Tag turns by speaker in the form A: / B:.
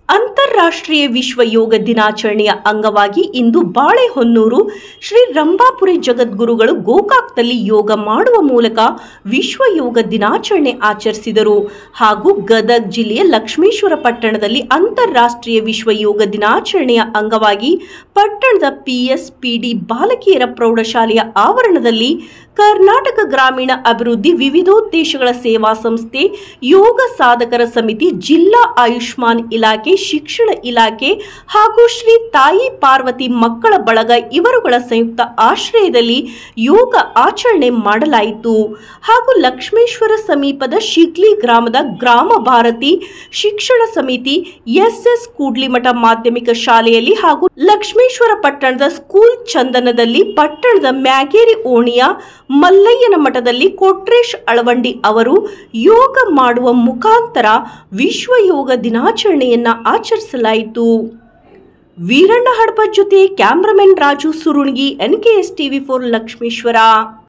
A: ಅಂತಾರಾಷ್ಟ್ರೀಯ ವಿಶ್ವ ಯೋಗ ದಿನಾಚರಣೆಯ ಅಂಗವಾಗಿ ಇಂದು ಬಾಳೆಹೊನ್ನೂರು ಶ್ರೀ ರಂಭಾಪುರಿ ಜಗದ್ಗುರುಗಳು ಗೋಕಾಕ್ನಲ್ಲಿ ಯೋಗ ಮಾಡುವ ಮೂಲಕ ವಿಶ್ವ ಯೋಗ ದಿನಾಚರಣೆ ಆಚರಿಸಿದರು ಹಾಗೂ ಗದಗ್ ಜಿಲ್ಲೆಯ ಲಕ್ಷ್ಮೇಶ್ವರ ಪಟ್ಟಣದಲ್ಲಿ ಅಂತಾರಾಷ್ಟ್ರೀಯ ವಿಶ್ವ ಯೋಗ ದಿನಾಚರಣೆಯ ಅಂಗವಾಗಿ ಪಟ್ಟಣದ ಪಿಎಸ್ ಪಿಡಿ ಬಾಲಕಿಯರ ಪ್ರೌಢಶಾಲೆಯ ಆವರಣದಲ್ಲಿ ಕರ್ನಾಟಕ ಗ್ರಾಮೀಣ ಅಭಿವೃದ್ಧಿ ವಿವಿಧೋದ್ದೇಶಗಳ ಸೇವಾ ಸಂಸ್ಥೆ ಯೋಗ ಸಾಧಕರ ಸಮಿತಿ ಜಿಲ್ಲಾ ಆಯುಷ್ಮಾನ್ ಇಲಾಖೆ ಶಿಕ್ಷಣ ಇಲಾಖೆ ಹಾಗೂ ಶ್ರೀ ತಾಯಿ ಪಾರ್ವತಿ ಮಕ್ಕಳ ಬಳಗ ಇವರುಗಳ ಸಂಯುಕ್ತ ಆಶ್ರಯದಲ್ಲಿ ಯೋಗ ಆಚರಣೆ ಮಾಡಲಾಯಿತು ಹಾಗೂ ಲಕ್ಷ್ಮೇಶ್ವರ ಸಮೀಪದ ಶಿಗ್ಲಿ ಗ್ರಾಮದ ಗ್ರಾಮ ಭಾರತಿ ಶಿಕ್ಷಣ ಸಮಿತಿ ಎಸ್ಎಸ್ ಕೂಡ್ಲಿಮಠ ಮಾಧ್ಯಮಿಕ ಶಾಲೆಯಲ್ಲಿ ಹಾಗೂ ಲಕ್ಷ್ಮೇಶ್ವರ ಪಟ್ಟಣದ ಸ್ಕೂಲ್ ಚಂದನದಲ್ಲಿ ಪಟ್ಟಣದ ಮ್ಯಾಗೇರಿ ಓಣಿಯ ಮಲ್ಲಯ್ಯನ ಮಠದಲ್ಲಿ ಕೊಟ್ರೇಶ್ ಅಳವಂಡಿ ಅವರು ಯೋಗ ಮಾಡುವ ಮುಖಾಂತರ ವಿಶ್ವ ಯೋಗ ದಿನಾಚರಣೆಯನ್ನ ಆಚರಿಸಲಾಯಿತು ವೀರಣ್ಣ ಹಡಪ ಜೊತೆ cameraman Raju Surungi NKS TV for Lakshmeshwar